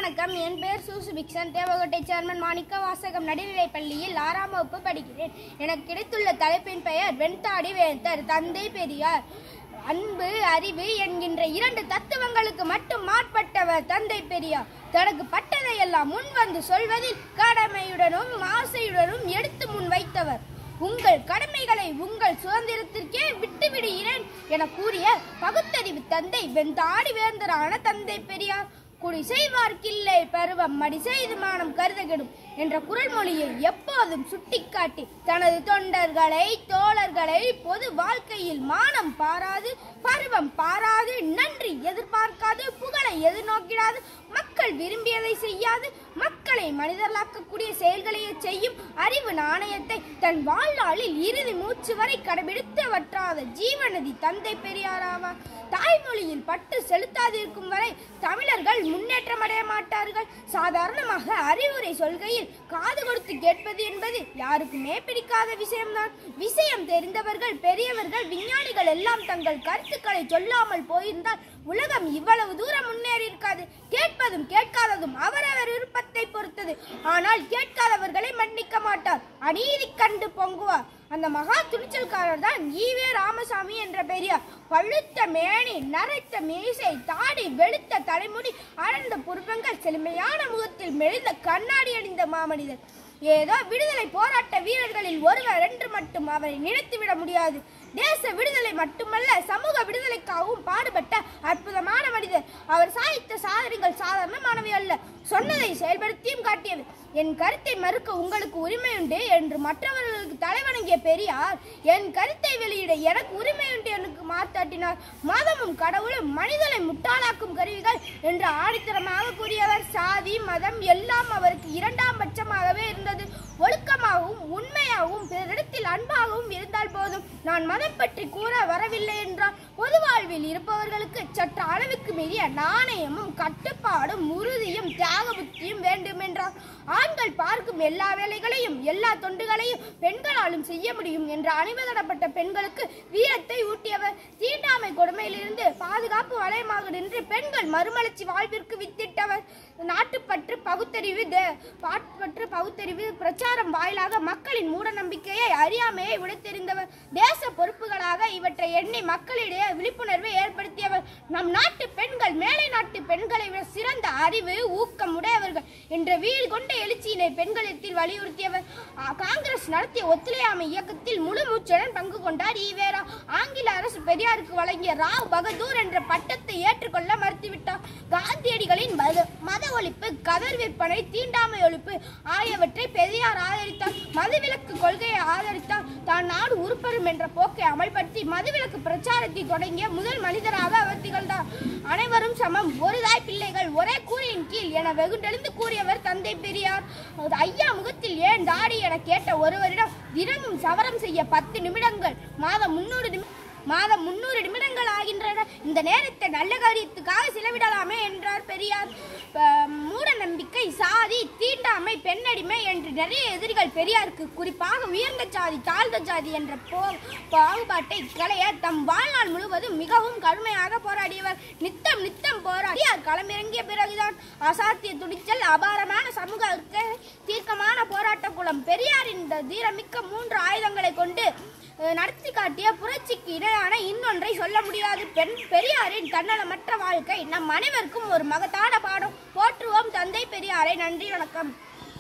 வணக்கம் என் பெயர் சூசு பிக்சன் தேவகோட்டை சேர்மன் மாணிக்க வாசகம் நடுநிலைப் பள்ளியில் ஆறாம் வகுப்பு படிக்கிறேன் எனக்கு கிடைத்துள்ள தலைப்பின் பெயர் வெண்தாடி வேந்தர் தந்தை பெரியார் அன்பு அறிவு என்கின்ற இரண்டு தத்துவங்களுக்கு மட்டும் மாட்பட்டவர் தந்தை பெரியார் தனக்கு பட்டதையெல்லாம் முன் வந்து சொல்வதில் கடமையுடனும் ஆசையுடனும் எடுத்து முன் வைத்தவர் உங்கள் கடமைகளை உங்கள் சுதந்திரத்திற்கே விட்டுவிடுகிறேன் என கூறிய பகுத்தறிவு தந்தை வெந்தாடி வேந்தரான தந்தை பெரியார் குடி செய்வார்க்கில்லை பருவம் மடி செய்து மானம் கருதகெடும் என்ற குரல்மொழியை எப்போதும் சுட்டிக்காட்டி தனது தொண்டர்களை தோழர்களை பொது வாழ்க்கையில் மானம் பாராது பருவம் பாராது நன்றி எதிர்பார்க்காது புகழை எதிர்நோக்கிடாது மக்கள் விரும்பியதை செய்யாது மக்களை மனிதர்களாக்கக்கூடிய செயல்களையே செய்யும் அறிவு நாணயத்தை தன் வாழ்நாளில் இறுதி மூச்சு வரை கடைபிடித்து வற்றாத ஜீவநதி தந்தை பெரியாராவார் தாய்மொழியில் பட்டு செலுத்தாதிருக்கும் வரை தமிழர்கள் முன்னேற்றம் அடைய மாட்டார்கள் சாதாரணமாக அறிவுரை சொல்கையில் காது கொடுத்து கேட்பது என்பது யாருக்குமே பிடிக்காத விஷயம்தான் விஷயம் தெரிந்தவர்கள் பெரியவர்கள் விஞ்ஞானிகள் எல்லாம் தங்கள் கருத்துக்களை சொல்லாமல் போயிருந்தால் உலகம் இவ்வளவு தூரம் முன்னேறி இருக்காது கேட்பதும் கேட்காததும் அவரவர் விருப்பத்தை பொறுத்தது ஆனால் கேட்காதவர்களை மன்னிக்க மாட்டார் அநீதி கண்டு பொங்குவார் அந்த மகா துணிச்சல்காரர் தான் ஈவே ராமசாமி என்ற பெரியார் பழுத்த மேனி நரைத்த மீசை தாடி வெளுத்த தலைமுடி அடர்ந்த புருவங்கள் செழுமையான முகத்தில் மெலிந்த கண்ணாடி அணிந்த மாமனிதர் ஏதோ விடுதலை போராட்ட வீரர்களில் ஒருவர் என்று மட்டும் அவரை நினைத்துவிட முடியாது தேச விடுதலை மட்டுமல்ல சமூக விடுதலைக்காகவும் பாடுபட்ட அற்புதமான மனிதர் அவர் சாதித்த சாதனைகள் சாதாரணமானவை அல்ல சொன்னதை செயல்படுத்தியும் காட்டியது என் கருத்தை மறுக்க உங்களுக்கு உரிமையுண்டு என்று மற்றவர்களுக்கு தலைவணங்கிய பெரியார் என் கருத்தை வெளியிட எனக்கு உரிமையுண்டு எனக்கு மாத்தாட்டினார் மதமும் கடவுளும் மனிதனை முட்டாளாக்கும் கருவிகள் என்று ஆணித்தரமாக கூறியவர் சாதி மதம் எல்லாம் அவருக்கு இரண்டாம் பட்சமாகவே இருந்தது ஒழுக்கமாகவும் உண்மையாகவும் பிறரிடத்தில் அன்பாகவும் இருந்தால் போதும் நான் மதம் பற்றி கூற வரவில்லை என்றால் பொது வாழ்வில் இருப்பவர்களுக்கு சற்று அளவுக்கு மீறிய நாணயமும் கட்டுப்பாடும் உறுதியும் தியாக புத்தியும் வேண்டும் என்றார் ஆண்கள் பார்க்கும் எல்லா வேலைகளையும் எல்லா தொண்டுகளையும் பெண்களாலும் செய்ய முடியும் என்று அணிவதடப்பட்ட பெண்களுக்கு வீரத்தை ஊட்டியவர் தீண்டாமை கொடுமையிலிருந்து பாதுகாப்பு வளையமாக நின்று பெண்கள் மறுமலர்ச்சி வாழ்விற்கு வித்திட்டவர் நாட்டுப்பற்று பகுத்தறிவு தே- பாட்பற்று பகுத்தறிவு பிரச்சாரம் வாயிலாக மக்களின் மூட நம்பிக்கையை அறியாமையை உடைத்தெறிந்தவர் தேச பொறுப்புகளாக இவற்றை எண்ணி மக்களிடையே விழிப்புணர்வை ஏற்படுத்தியவர் நம் நாட்டு பெண்கள் மேலை நாட்டு பெண்களை விட சிறந்த அறிவு ஊக்கம் உடையவர்கள் என்ற வீடு கொண்ட எழுச்சியினை பெண்களிடத்தில் வலியுறுத்தியவர் ஆ, காங்கிரஸ் நடத்திய ஒத்துழையாமை இயக்கத்தில் முழு மூச்சுடன் பங்கு கொண்டார் ஈவேரா ஆங்கில அரசு பெரியாருக்கு வழங்கிய ராவ் பகதூர் என்ற பட்டத்தை ஏற்றுக்கொள்ள மறுத்துவிட்டார் காந்தியடிகளின் மத மத ஒழிப்பு கதர் விற்பனை தீண்டாமை ஒழிப்பு ஆகியவற்றை பெரியார் ஆதரித்தார் மதுவிலக்கு கொள்கையை ஆதரித்தார் தான் நாடு உருப்பெறும் என்ற போக்கை அமல்படுத்தி மதுவிலக்கு பிரச்சாரத்தை தொடங்கிய முதல் மனிதராக அவர் திகழ்ந்தார் அனைவரும் சமம் ஒரு தாய் பிள்ளைகள் ஒரே கூரையின் கீழ் என வெகுண்டெழுந்து கூறியவர் தந்தை பெரியார் அது ஐயா முகத்தில் ஏன் தாடி என கேட்ட ஒருவரிடம் தினமும் சவரம் செய்ய பத்து நிமிடங்கள் மாதம் முன்னூறு நிமி மாதம் முன்னூறு நிமிடங்கள் ஆகின்றன இந்த நேரத்தை நல்ல காரியத்துக்காக செலவிடலாமே என்றார் பெரியார் ப- மூட நம்பிக்கை சாதி தீண்டாமை பெண்ணடிமை என்று நிறைய எதிரிகள் பெரியாருக்கு குறிப்பாக உயர்ந்த ஜாதி தாழ்ந்த ஜாதி என்ற போ பாகுபாட்டை களைய தம் வாழ்நாள் முழுவதும் மிகவும் கடுமையாக போராடியவர் நித்தம் நித்தம் போராடியார் களமிறங்கிய பிறகுதான் அசாத்திய துணிச்சல் அபாரமான சமூக அக்கறை, தீர்க்கமான போராட்ட குளம் பெரியாரின் இந்த தீரமிக்க மூன்று ஆயுதங்களை கொண்டு அஹ், நடத்தி காட்டிய புரட்சிக்கு இணையான இன்னொன்றை சொல்ல முடியாது பெண் பெரியாரின் தன்னலமற்ற வாழ்க்கை நம் அனைவருக்கும் ஒரு மகத்தான பாடம் போற்றுவோம் தந்தை பெரியாரை நன்றி வணக்கம்